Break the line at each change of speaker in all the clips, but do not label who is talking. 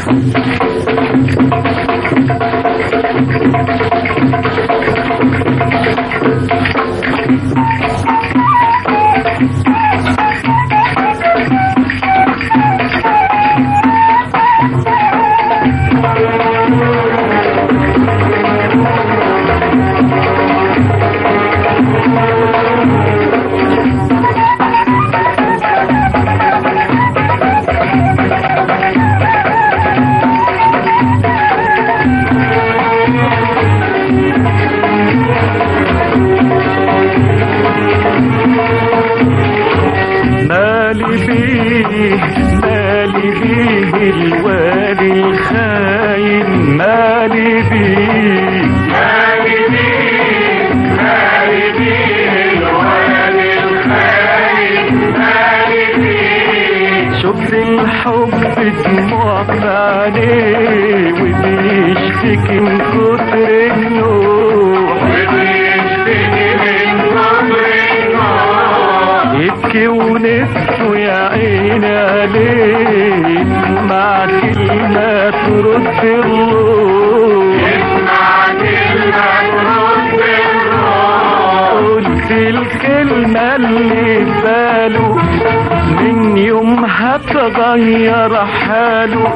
مالي بيه مالي بيه الوالي الخاين مالي بيه
مالي بيه مالي بيه الوالي الخاين مالي بيه
شفت الحب دموع في عينيه وبيشتكي من كتر النوح
وبيشتكي من كبر النار
يبكي ونفسه يا عيني عليه مع كلمة ترد الروح
يسمع كلمة ترد الروح
قلت الكلمة اللي في باله من يومها تغير حاله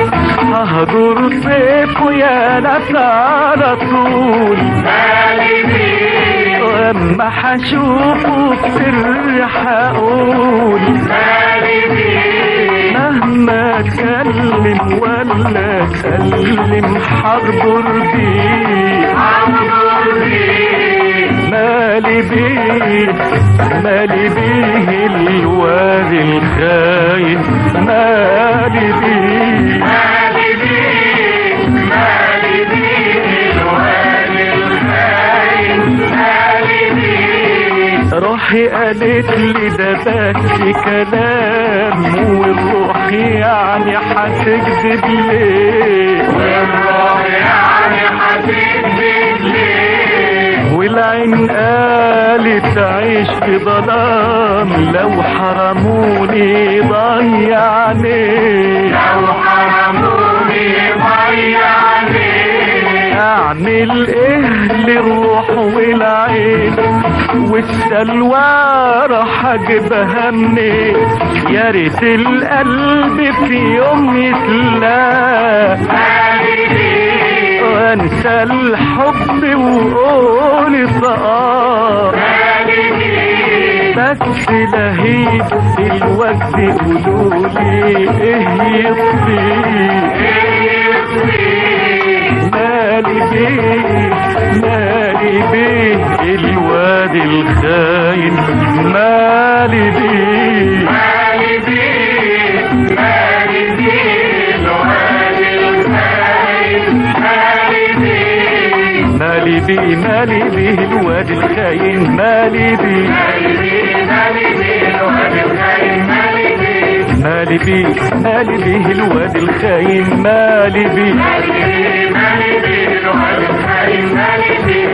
ههجر سيفه يا ناس على طول
مالي بيه
واما هشوفه بسر هقول
مالي بيه
مهما اتكلم ولا اتكلم حربر بيه
عمرو بيه
مالي بيه مالي بيه الواد الخاين مالي بيه
مالي بيه مالي بيه الوالي الخاين مالي بيه
روحي قالت لي ده بس كلام والروح يعني هتكذب ليه
والروح يعني هتكذب ليه
والعين قالت عيش في ظلام لو حرموني ضيعني
لو حرموني ضيعني
اعمل ايه للروح والعين والسلوى راح اجيبها منين يا ريت القلب في يوم يتلاقى
مالي بيه
وانسى الحب وقول اه
مالي بيه
بس لهيب الوقت قولولي ايه يطفي مالي بيه مالي بيه الواد الخاين مالي بيه
مالي بيه مالي بيه الوالي الخاين مالي بيه
مالي بيه مالي بيه الواد الخاين مالي بيه
مالي بيه مالي بيه الوالي الخاين مالي بيه
مالي بيه مالي بيه الواد الخاين مالي بيه
مالي بيه مالي بيه الوالي الخاين مالي بيه